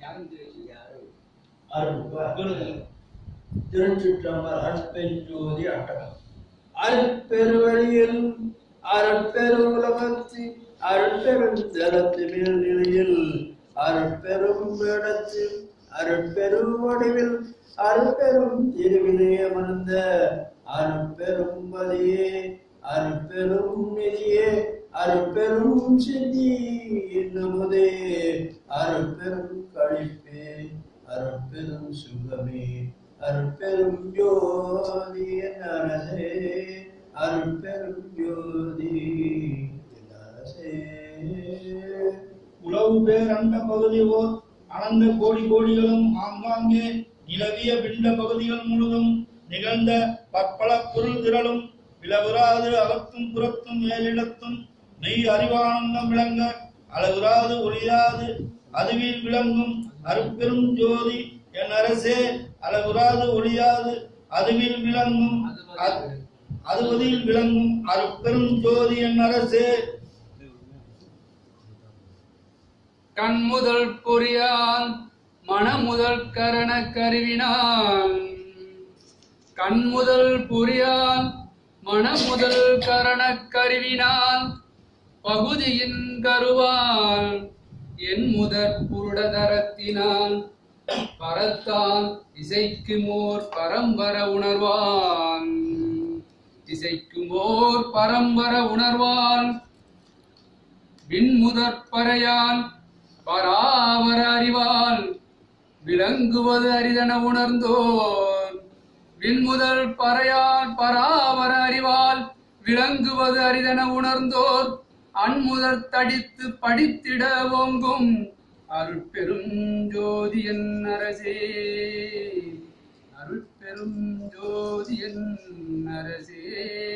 திருச்சிற்றம்பர் அற்பெஞ்சோதி அட்டகம் அருட்பெருவழியில் அருட்பெருவுலகத்தில் அருட்பெரும் தலத்து மேல் நிலையில் அருட்பெரும் இடத்தில் அருட்பெரும் வடிவில் அருட்பெரும் திருவிலே அமர்ந்த அருட்பெரும் வலியே அருட்பெரும் நிதியே அருட்பெரும் சித்தி என்னுமுதே அருட்பெரும் கழிப்பே அருட்பெரும் சுகமே அருட்பெரும் ஜோதி என் அரசே அருட்பெரும் ஜோதி என் அரசே உளவு பேர் அண்ட பகுதி ஓர் அனந்த கோடி கோடிகளும் ஆங்காங்கே நிலவிய பிண்ட பகுதிகள் முழுதும் நிகழ்ந்த பற்பல பொருள் திரளும் விலவுறாது அகத்தும் புறத்தும் மேலிடத்தும் மெய் அறிவானந்தம் விளங்க அளவுறாது ஒளியாது அதுவில் விளங்கும் அருட்பெரும் ஜோதி என் அரசே அளவுறாது ஒளியாது அதுவில் விளங்கும் அ- அதுவதில் விளங்கும் அருட்பெரும் ஜோதி என் அரசே கண் முதல் பொறியான் மனமுதல் கரண கருவினான் கண் முதல் பொறியான் மனமுதல் கரண கருவினான் பகுதியின் கருவான் என் முதற் புருடதரத்தினான் பரத்தான் இசைக்குமோர் பரம்பர உணர்வான் இசைக்குமோர் பரம்பர உணர்வான் விண்முதற்பறையால் பராவர அறிவால் விளங்குவது அரிதன உணர்ந்தோர் விண்முதல் பறையால் பராவர அறிவால் விளங்குவது அரிதன உணர்ந்தோர் அன்முதற் தடித்து படித்திட ஓங்கும் அருட்பெரும் ஜோதியன் அரசே அருட்பெரும் ஜோதியன் அரசே